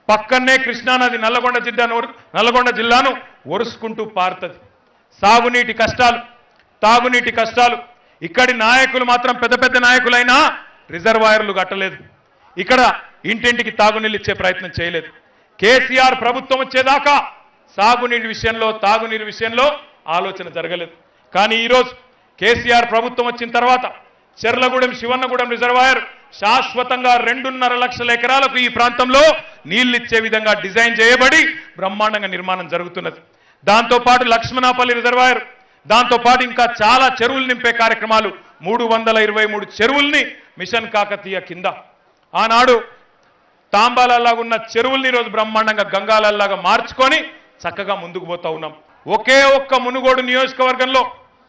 పక్కనే కృష్ణానది నల్లగొండ జిల్లాను నల్లగొండ జిల్లాను ఒరుసుకుంటూ పారుతుంది సాగునీటి కష్టాలు తాగునీటి కష్టాలు ఇక్కడి నాయకులు మాత్రం పెద్ద పెద్ద నాయకులైనా రిజర్వాయర్లు కట్టలేదు ఇక్కడ ఇంటింటికి తాగునీళ్ళు ఇచ్చే ప్రయత్నం చేయలేదు కేసీఆర్ ప్రభుత్వం వచ్చేదాకా సాగునీటి విషయంలో తాగునీరు విషయంలో ఆలోచన జరగలేదు కానీ ఈరోజు కేసీఆర్ ప్రభుత్వం వచ్చిన తర్వాత చెర్లగూడెం శివన్నగూడెం రిజర్వాయర్ శాశ్వతంగా రెండున్నర లక్షల ఎకరాలకు ఈ ప్రాంతంలో నీళ్లిచ్చే విధంగా డిజైన్ చేయబడి బ్రహ్మాండంగా నిర్మాణం జరుగుతున్నది దాంతోపాటు లక్ష్మణాపల్లి రిజర్వాయర్ దాంతోపాటు ఇంకా చాలా చెరువులు నింపే కార్యక్రమాలు మూడు వందల ఇరవై మూడు చెరువుల్ని మిషన్ కాకతీయ కింద ఆనాడు తాంబాలలాగా ఉన్న చెరువుల్ని ఈరోజు బ్రహ్మాండంగా గంగాలలాగా మార్చుకొని చక్కగా ముందుకు పోతా ఉన్నాం ఒకే ఒక్క మునుగోడు నియోజకవర్గంలో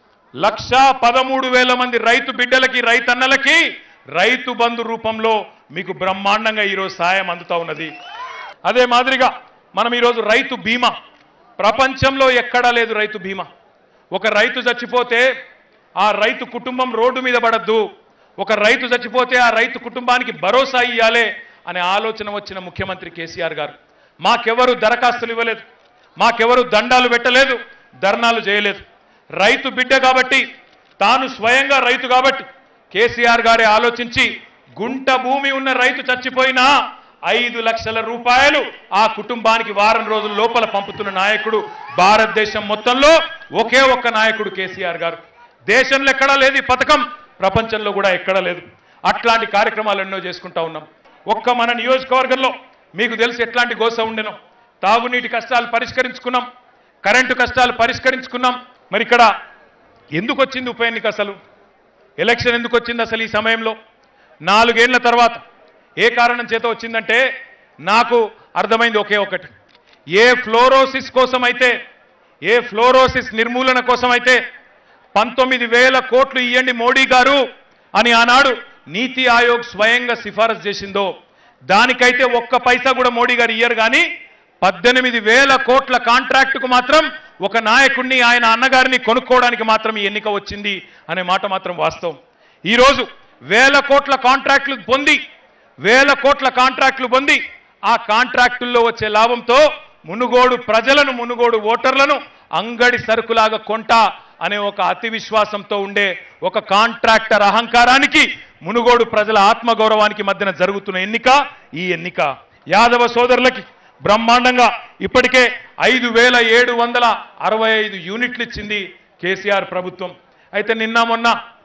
లక్ష పదమూడు వేల మంది రైతు బిడ్డలకి రైతన్నలకి రైతు బంధు రూపంలో మీకు బ్రహ్మాండంగా ఈరోజు సాయం అందుతా ఉన్నది అదే మాదిరిగా మనం ఈరోజు రైతు బీమా ప్రపంచంలో ఎక్కడా లేదు రైతు బీమా ఒక రైతు చచ్చిపోతే ఆ రైతు కుటుంబం రోడ్డు మీద పడద్దు ఒక రైతు చచ్చిపోతే ఆ రైతు కుటుంబానికి భరోసా ఇయ్యాలే అనే ఆలోచన వచ్చిన ముఖ్యమంత్రి కేసీఆర్ గారు మాకెవరు దరఖాస్తులు ఇవ్వలేదు మాకెవరు దండాలు పెట్టలేదు ధర్నాలు చేయలేదు రైతు బిడ్డ కాబట్టి తాను స్వయంగా రైతు కాబట్టి కేసీఆర్ గారే ఆలోచించి గుంట భూమి ఉన్న రైతు చచ్చిపోయినా ఐదు లక్షల రూపాయలు ఆ కుటుంబానికి వారం రోజుల లోపల పంపుతున్న నాయకుడు భారతదేశం మొత్తంలో ఒకే ఒక్క నాయకుడు కేసీఆర్ గారు దేశంలో ఎక్కడా లేదు ఈ పథకం ప్రపంచంలో కూడా ఎక్కడా లేదు అట్లాంటి కార్యక్రమాలు ఎన్నో చేసుకుంటా ఉన్నాం ఒక్క మన నియోజకవర్గంలో మీకు తెలిసి ఎట్లాంటి గోస ఉండెనో తాగునీటి కష్టాలు పరిష్కరించుకున్నాం కరెంటు కష్టాలు పరిష్కరించుకున్నాం మరి ఇక్కడ ఎందుకు వచ్చింది ఉప ఎన్నిక అసలు ఎలక్షన్ ఎందుకు వచ్చింది అసలు ఈ సమయంలో నాలుగేళ్ల తర్వాత ఏ కారణం చేత వచ్చిందంటే నాకు అర్థమైంది ఒకే ఒకటి ఏ ఫ్లోరోసిస్ కోసం అయితే ఏ ఫ్లోరోసిస్ నిర్మూలన కోసం అయితే పంతొమ్మిది వేల కోట్లు ఇవ్వండి మోడీ గారు అని ఆనాడు నీతి ఆయోగ్ స్వయంగా సిఫారసు చేసిందో దానికైతే ఒక్క పైసా కూడా మోడీ గారు ఇయ్యరు కానీ పద్దెనిమిది వేల కోట్ల కాంట్రాక్టుకు మాత్రం ఒక నాయకుడిని ఆయన అన్నగారిని కొనుక్కోవడానికి మాత్రం ఈ ఎన్నిక వచ్చింది అనే మాట మాత్రం వాస్తవం ఈరోజు వేల కోట్ల కాంట్రాక్టులు పొంది వేల కోట్ల కాంట్రాక్టులు పొంది ఆ కాంట్రాక్టుల్లో వచ్చే లాభంతో మునుగోడు ప్రజలను మునుగోడు ఓటర్లను అంగడి సరుకులాగా కొంటా అనే ఒక అతి విశ్వాసంతో ఉండే ఒక కాంట్రాక్టర్ అహంకారానికి మునుగోడు ప్రజల ఆత్మగౌరవానికి మధ్యన జరుగుతున్న ఎన్నిక ఈ ఎన్నిక యాదవ సోదరులకి బ్రహ్మాండంగా ఇప్పటికే ఐదు వేల ఏడు వందల అరవై ఐదు యూనిట్లు ఇచ్చింది కేసీఆర్ ప్రభుత్వం అయితే నిన్న మొన్న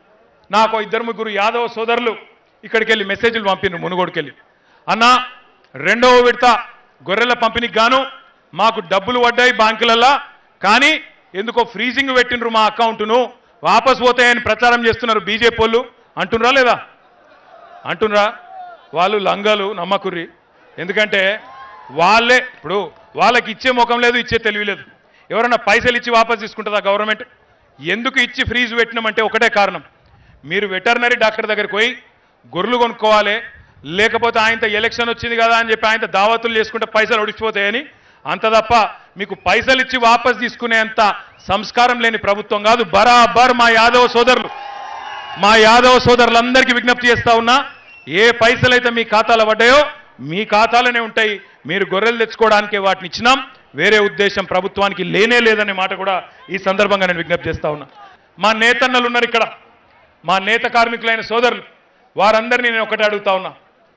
నాకు ఇద్దరు ముగ్గురు యాదవ సోదరులు ఇక్కడికి వెళ్ళి మెసేజ్లు పంపిన మునుగోడుకెళ్ళి అన్నా రెండవ విడత గొర్రెల పంపిణీకి గాను మాకు డబ్బులు పడ్డాయి బ్యాంకులల్లా కానీ ఎందుకో ఫ్రీజింగ్ పెట్టినరు మా అకౌంట్ను వాపస్ పోతాయని ప్రచారం చేస్తున్నారు బీజేపీ వాళ్ళు అంటున్నారా లేదా అంటున్నారా వాళ్ళు లంగలు నమ్మకుర్రి ఎందుకంటే వాళ్ళే ఇప్పుడు వాళ్ళకి ఇచ్చే ముఖం లేదు ఇచ్చే తెలివి లేదు ఎవరైనా పైసలు ఇచ్చి వాపస్ తీసుకుంటుందా గవర్నమెంట్ ఎందుకు ఇచ్చి ఫ్రీజ్ పెట్టినామంటే ఒకటే కారణం మీరు వెటర్నరీ డాక్టర్ దగ్గరికి పోయి గొర్రెలు కొనుక్కోవాలి లేకపోతే ఆయనతో ఎలక్షన్ వచ్చింది కదా అని చెప్పి ఆయనతో దావతులు చేసుకుంటే పైసలు ఒడిచిపోతాయని అంత తప్ప మీకు పైసలు ఇచ్చి వాపస్ తీసుకునేంత సంస్కారం లేని ప్రభుత్వం కాదు బరాబర్ మా యాదవ సోదరులు మా యాదవ సోదరులందరికీ విజ్ఞప్తి చేస్తా ఉన్నా ఏ పైసలైతే మీ ఖాతాలో పడ్డాయో మీ ఖాతాలోనే ఉంటాయి మీరు గొర్రెలు తెచ్చుకోవడానికే వాటిని ఇచ్చినాం వేరే ఉద్దేశం ప్రభుత్వానికి లేనే లేదనే మాట కూడా ఈ సందర్భంగా నేను విజ్ఞప్తి చేస్తా ఉన్నా మా నేతన్నలు ఉన్నారు ఇక్కడ మా నేత కార్మికులైన సోదరులు వారందరినీ నేను ఒకటే అడుగుతా ఉన్నా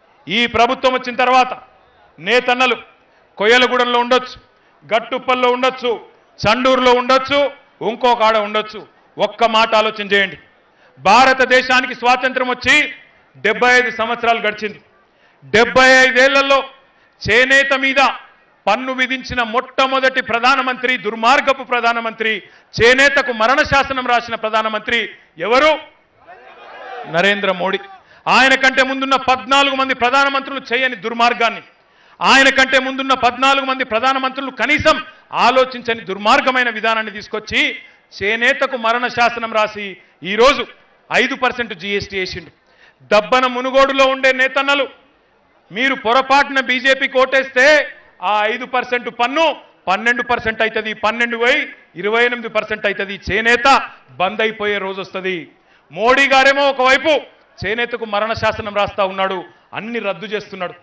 ఈ ప్రభుత్వం వచ్చిన తర్వాత నేతన్నలు కొయ్యలగూడెంలో ఉండొచ్చు గట్టుప్పల్లో ఉండొచ్చు చండూరులో ఉండొచ్చు ఇంకొక ఆడ ఉండొచ్చు ఒక్క మాట ఆలోచన చేయండి భారతదేశానికి స్వాతంత్రం వచ్చి డెబ్బై ఐదు సంవత్సరాలు గడిచింది డెబ్బై ఐదేళ్లలో చేనేత మీద పన్ను విధించిన మొట్టమొదటి ప్రధానమంత్రి దుర్మార్గపు ప్రధానమంత్రి చేనేతకు మరణ శాసనం రాసిన ప్రధానమంత్రి ఎవరు నరేంద్ర మోడీ ఆయన కంటే ముందున్న పద్నాలుగు మంది ప్రధానమంత్రులు చేయని దుర్మార్గాన్ని ఆయన కంటే ముందున్న పద్నాలుగు మంది ప్రధానమంత్రులు కనీసం ఆలోచించని దుర్మార్గమైన విధానాన్ని తీసుకొచ్చి చేనేతకు మరణ శాసనం రాసి ఈరోజు ఐదు పర్సెంట్ జీఎస్టీ వేసిండు దబ్బన మునుగోడులో ఉండే నేతన్నలు మీరు పొరపాటున బీజేపీకి ఓటేస్తే ఆ ఐదు పర్సెంట్ పన్ను పన్నెండు పర్సెంట్ అవుతుంది పన్నెండు పోయి ఇరవై ఎనిమిది పర్సెంట్ అవుతుంది చేనేత బంద్ అయిపోయే రోజు వస్తుంది మోడీ గారేమో ఒకవైపు చేనేతకు మరణ శాసనం రాస్తా ఉన్నాడు అన్ని రద్దు చేస్తున్నాడు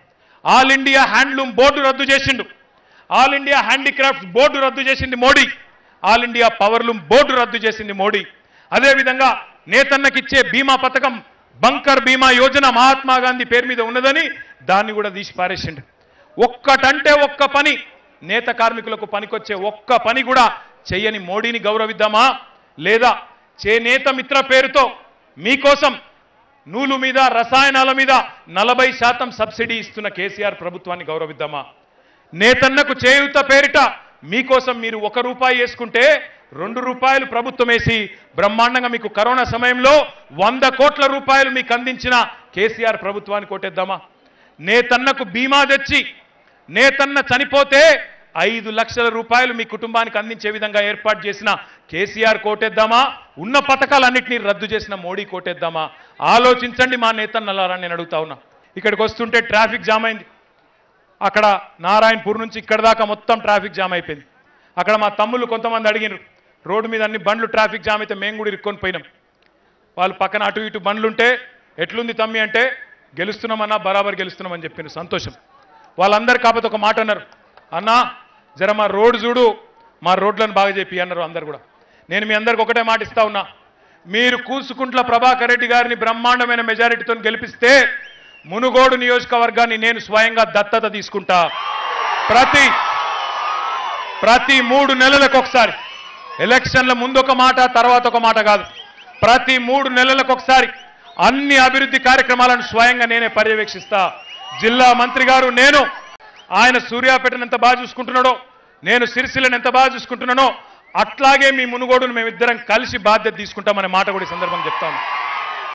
ఆల్ ఇండియా హ్యాండ్లూమ్ బోర్డు రద్దు చేసిండు ఆల్ ఇండియా హ్యాండీక్రాఫ్ట్స్ బోర్డు రద్దు చేసింది Modi all India powerloom board రద్దు చేసింది మోడీ అదేవిధంగా నేతన్నకిచ్చే బీమా పథకం బంకర్ బీమా యోజన మహాత్మా గాంధీ పేరు మీద ఉన్నదని దాన్ని కూడా తీసి పారేసిండు ఒక్కటంటే ఒక్క పని నేత కార్మికులకు పనికొచ్చే ఒక్క పని కూడా చెయ్యని మోడీని గౌరవిద్దామా లేదా చేనేత మిత్ర పేరుతో మీకోసం నూలు మీద రసాయనాల మీద నలభై శాతం సబ్సిడీ ఇస్తున్న కేసీఆర్ ప్రభుత్వాన్ని గౌరవిద్దామా నేతన్నకు చేయూత పేరిట మీకోసం మీరు ఒక రూపాయి వేసుకుంటే రెండు రూపాయలు ప్రభుత్వం వేసి బ్రహ్మాండంగా మీకు కరోనా సమయంలో వంద కోట్ల రూపాయలు మీకు అందించిన కేసీఆర్ ప్రభుత్వాన్ని కొట్టేద్దామా నేతన్నకు బీమా తెచ్చి నేతన్న చనిపోతే ఐదు లక్షల రూపాయలు మీ కుటుంబానికి అందించే విధంగా ఏర్పాటు చేసిన కేసీఆర్ కోటేద్దామా ఉన్న పథకాలన్నింటినీ రద్దు చేసిన మోడీ కోటేద్దామా ఆలోచించండి మా నేతన్నలారా నేను అడుగుతా ఉన్నా ఇక్కడికి వస్తుంటే ట్రాఫిక్ జామ్ అయింది అక్కడ నారాయణపూర్ నుంచి ఇక్కడ దాకా మొత్తం ట్రాఫిక్ జామ్ అయిపోయింది అక్కడ మా తమ్ముళ్ళు కొంతమంది అడిగినారు రోడ్డు మీద అన్ని బండ్లు ట్రాఫిక్ జామ్ అయితే మేము కూడా ఇరుక్కొని పోయినాం వాళ్ళు పక్కన అటు ఇటు బండ్లు ఉంటే ఎట్లుంది తమ్మి అంటే గెలుస్తున్నామన్నా బరాబర్ గెలుస్తున్నామని చెప్పిన సంతోషం వాళ్ళందరు కాకపోతే ఒక మాట అన్నారు అన్నా జర మా రోడ్డు చూడు మా రోడ్లను బాగా చెప్పి అన్నారు అందరు కూడా నేను మీ అందరికి ఒకటే మాట ఇస్తా ఉన్నా మీరు కూసుకుంట్ల ప్రభాకర్ రెడ్డి గారిని బ్రహ్మాండమైన మెజారిటీతో గెలిపిస్తే మునుగోడు నియోజకవర్గాన్ని నేను స్వయంగా దత్తత తీసుకుంటా ప్రతి ప్రతి మూడు నెలలకు ఒకసారి ఎలక్షన్ల ముందు ఒక మాట తర్వాత ఒక మాట కాదు ప్రతి మూడు నెలలకు ఒకసారి అన్ని అభివృద్ధి కార్యక్రమాలను స్వయంగా నేనే పర్యవేక్షిస్తా జిల్లా మంత్రి గారు నేను ఆయన సూర్యాపేటను ఎంత బాగా చూసుకుంటున్నాడో నేను సిరిసిల్లను ఎంత బాగా చూసుకుంటున్నానో అట్లాగే మీ మునుగోడును మేమిద్దరం కలిసి బాధ్యత తీసుకుంటామనే మాట కూడా ఈ సందర్భంగా చెప్తాను